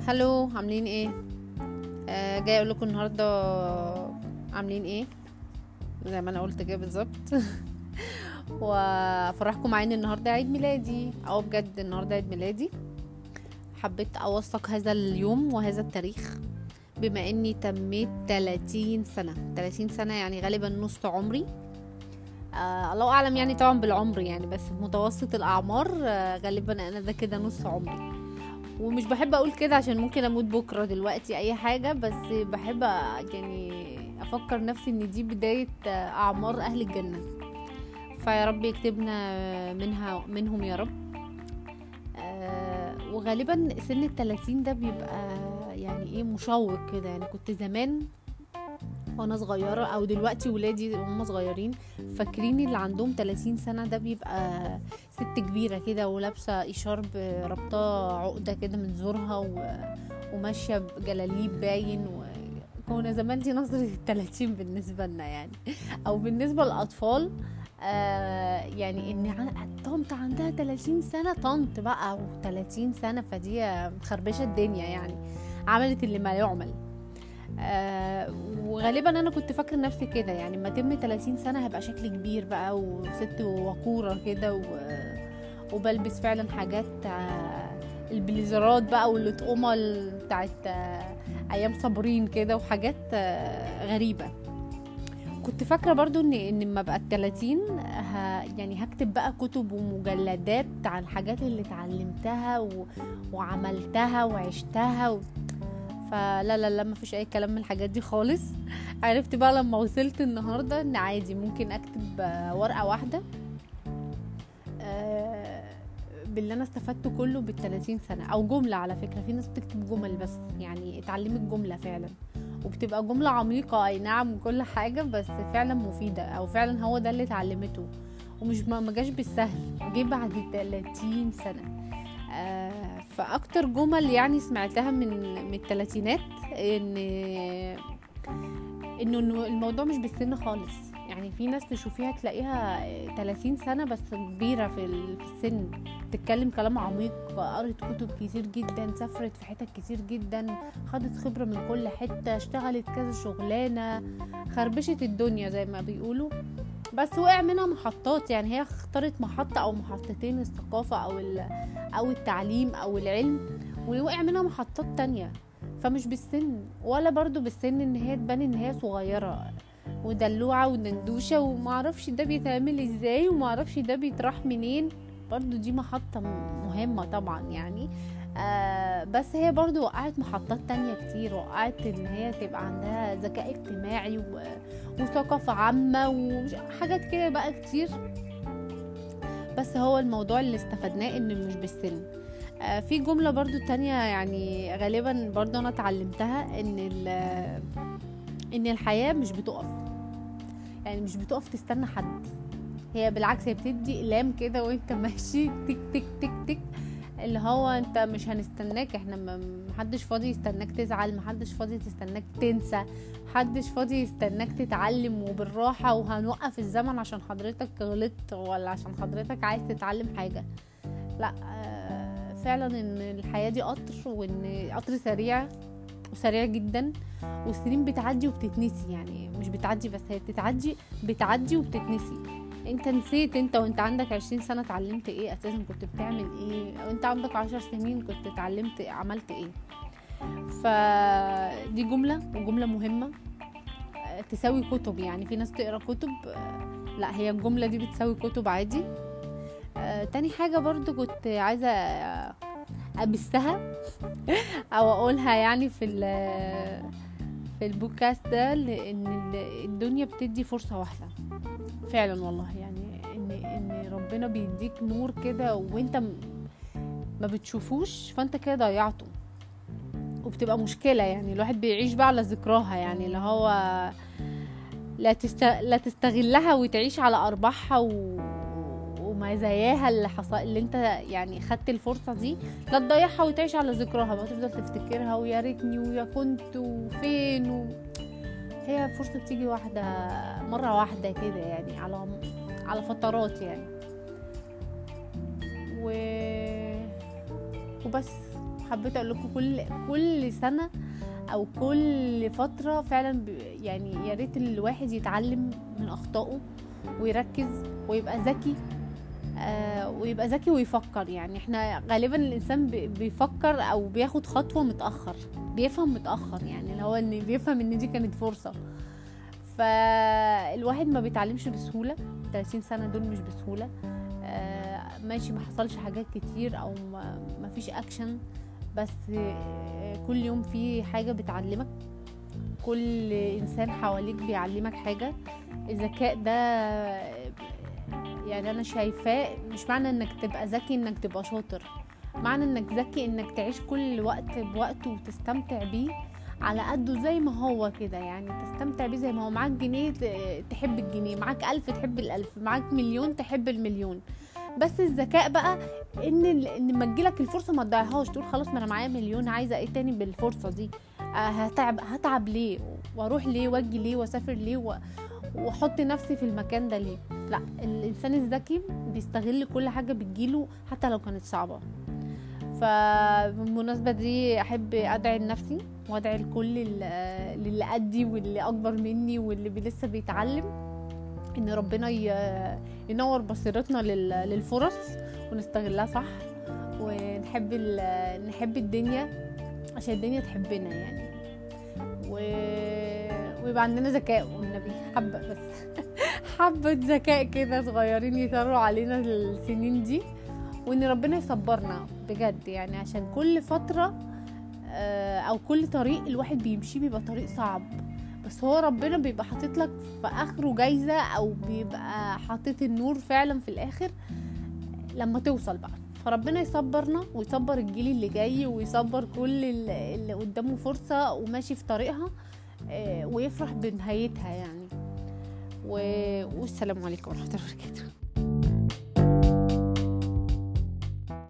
هلو عاملين ايه آه جاي اقول لكم النهارده عاملين ايه زي ما انا قلت كده بالظبط وافرحكم معايا ان النهارده عيد ميلادي او بجد النهارده عيد ميلادي حبيت اوثق هذا اليوم وهذا التاريخ بما اني تميت 30 سنه 30 سنه يعني غالبا نص عمري آه الله اعلم يعني طبعا بالعمر يعني بس في متوسط الاعمار آه غالبا انا ده كده نص عمري ومش بحب اقول كده عشان ممكن اموت بكره دلوقتي اي حاجه بس بحب يعني افكر نفسي ان دي بدايه آه، اعمار اهل الجنه فيا رب يكتبنا منها منهم يا رب آه، وغالبا سن التلاتين ده بيبقى يعني ايه مشوق كده يعني كنت زمان وانا صغيرة او دلوقتي ولادي وهم صغيرين فاكرين اللي عندهم 30 سنة ده بيبقى ست كبيرة كده ولابسة اشارب ربطة عقدة كده من زورها و... وماشية بجلاليب باين و... كنا زمان دي نظرة التلاتين بالنسبة لنا يعني او بالنسبة للاطفال آه يعني ان ع- طنط عندها 30 سنة طنط بقى و30 سنة فدي مخربشة الدنيا يعني عملت اللي ما يعمل آه وغالبا انا كنت فاكره نفسي كده يعني ما تم 30 سنه هبقى شكلي كبير بقى وست وقوره كده و- وبلبس فعلا حاجات آه البليزرات بقى والاطقمه ال- بتاعت آه ايام صابرين كده وحاجات آه غريبه كنت فاكره برضو ان ان لما بقى 30 ه... يعني هكتب بقى كتب ومجلدات عن الحاجات اللي اتعلمتها و... وعملتها وعشتها و... فلا لا لا ما فيش اي كلام من الحاجات دي خالص عرفت بقى لما وصلت النهارده ان عادي ممكن اكتب آه، ورقه واحده آه، باللي انا استفدته كله بال 30 سنه او جمله على فكره في ناس بتكتب جمل بس يعني اتعلمت جمله فعلا وبتبقى جمله عميقه اي نعم وكل حاجه بس فعلا مفيده او فعلا هو ده اللي اتعلمته ومش ما ما جاش بالسهل جه بعد 30 سنه آه، فاكتر جمل يعني سمعتها من من الثلاثينات ان انه إنه الموضوع مش بالسن خالص يعني في ناس تشوفيها تلاقيها 30 سنة بس كبيرة في ال- في السن بتتكلم كلام عميق قرت كتب كتير جدا سافرت في حتت كتير جدا خدت خبرة من كل حتة اشتغلت كذا شغلانة خربشت الدنيا زي ما بيقولوا بس وقع منها محطات يعني هي اختارت محطة او محطتين الثقافة او ال- او التعليم او العلم ووقع منها محطات تانية فمش بالسن ولا برضو بالسن ان هي تبان ان هي صغيرة ودلوعة ودندوشة ومعرفش ده بيتعمل ازاي ومعرفش ده بيتراح منين برضو دي محطة م- مهمة طبعا يعني آه بس هي برضو وقعت محطات تانية كتير وقعت ان هي تبقى عندها ذكاء اجتماعي و... وثقافة عامة وحاجات كده بقى كتير بس هو الموضوع اللي استفدناه ان مش بالسن آه، في جملة برضو تانية يعني غالبا برضو انا اتعلمتها ان ال- ان الحياة مش بتقف يعني مش بتقف تستنى حد هي بالعكس هي بتدي اقلام كده وانت ماشي تك تك تك تك اللي هو انت مش هنستناك احنا ما- محدش فاضي يستناك تزعل محدش فاضي تستناك تنسى محدش فاضي يستناك تتعلم وبالراحة وهنوقف الزمن عشان حضرتك غلطت ولا عشان حضرتك عايز تتعلم حاجة لا آه، فعلا ان الحياة دي قطر وان قطر سريع وسريع جدا والسنين بتعدي وبتتنسي يعني مش بتعدي بس هي بتتعدي بتعدي وبتتنسي انت نسيت انت وانت عندك عشرين سنة اتعلمت ايه اساسا كنت بتعمل ايه او انت عندك عشر سنين كنت اتعلمت عملت ايه فدي جملة وجملة مهمة آه، تساوي كتب يعني في ناس تقرا كتب آه، لا هي الجملة دي بتساوي كتب عادي آه، تاني حاجة برضو كنت عايزة آه، أبثها أو أقولها يعني في ال- في البودكاست ده لأن ال- الدنيا بتدي فرصة واحدة فعلا والله يعني إن إن ربنا بيديك نور كده وأنت م- ما بتشوفوش فأنت كده ضيعته وبتبقى مشكلة يعني الواحد بيعيش بقى على ذكراها يعني اللي هو لا تست... لا تستغلها وتعيش على ارباحها و... ومزاياها اللي حصل اللي انت يعني خدت الفرصه دي لا تضيعها وتعيش على ذكراها بقى تفضل تفتكرها ويا ريتني ويا كنت وفين و... هي فرصه بتيجي واحده مره واحده كده يعني على على فترات يعني و... وبس حبيت اقول لكم كل كل سنه او كل فتره فعلا ب- يعني يا ريت الواحد يتعلم من اخطائه ويركز ويبقى ذكي آه ويبقى ذكي ويفكر يعني احنا غالبا الانسان بي- بيفكر او بياخد خطوه متاخر بيفهم متاخر يعني اللي هو ان بيفهم ان دي كانت فرصه فالواحد ما بيتعلمش بسهوله 30 سنه دول مش بسهوله آه ماشي ما حصلش حاجات كتير او ما ما فيش اكشن بس آه كل يوم في حاجه بتعلمك كل انسان حواليك بيعلمك حاجه الذكاء ده يعني انا شايفاه مش معنى انك تبقى ذكي انك تبقى شاطر معنى انك ذكي انك تعيش كل وقت بوقته وتستمتع بيه على قده زي ما هو كده يعني تستمتع بيه زي ما هو معاك جنيه ت- تحب الجنيه معاك ألف تحب الألف معاك مليون تحب المليون بس الذكاء بقى ان ال- ان لما تجيلك الفرصه ما تضيعهاش تقول خلاص ما انا معايا مليون عايزه ايه تاني بالفرصه دي آه هتعب هتعب ليه واروح ليه واجي ليه واسافر ليه و... واحط نفسي في المكان ده ليه لا الانسان الذكي بيستغل كل حاجه بتجيله حتى لو كانت صعبه فبالمناسبة دي أحب أدعي لنفسي وأدعي لكل ال- للي قدي واللي أكبر مني واللي بي- لسه بيتعلم إن ربنا ي- ينور بصيرتنا لل- للفرص ونستغلها صح ونحب ال- نحب الدنيا عشان الدنيا تحبنا يعني و... ويبقى عندنا ذكاء والنبي حبة بس حبة ذكاء كده صغيرين يطروا علينا السنين دي وان ربنا يصبرنا بجد يعني عشان كل فترة آه، او كل طريق الواحد بيمشيه بيبقى طريق صعب بس هو ربنا بيبقى حاطط لك في اخره جايزة او بيبقى حاطط النور فعلا في الاخر لما توصل بقى فربنا يصبرنا ويصبر الجيل اللي جاي ويصبر كل ال- اللي قدامه فرصة وماشي في طريقها آه، ويفرح بنهايتها يعني و... والسلام عليكم ورحمة الله وبركاته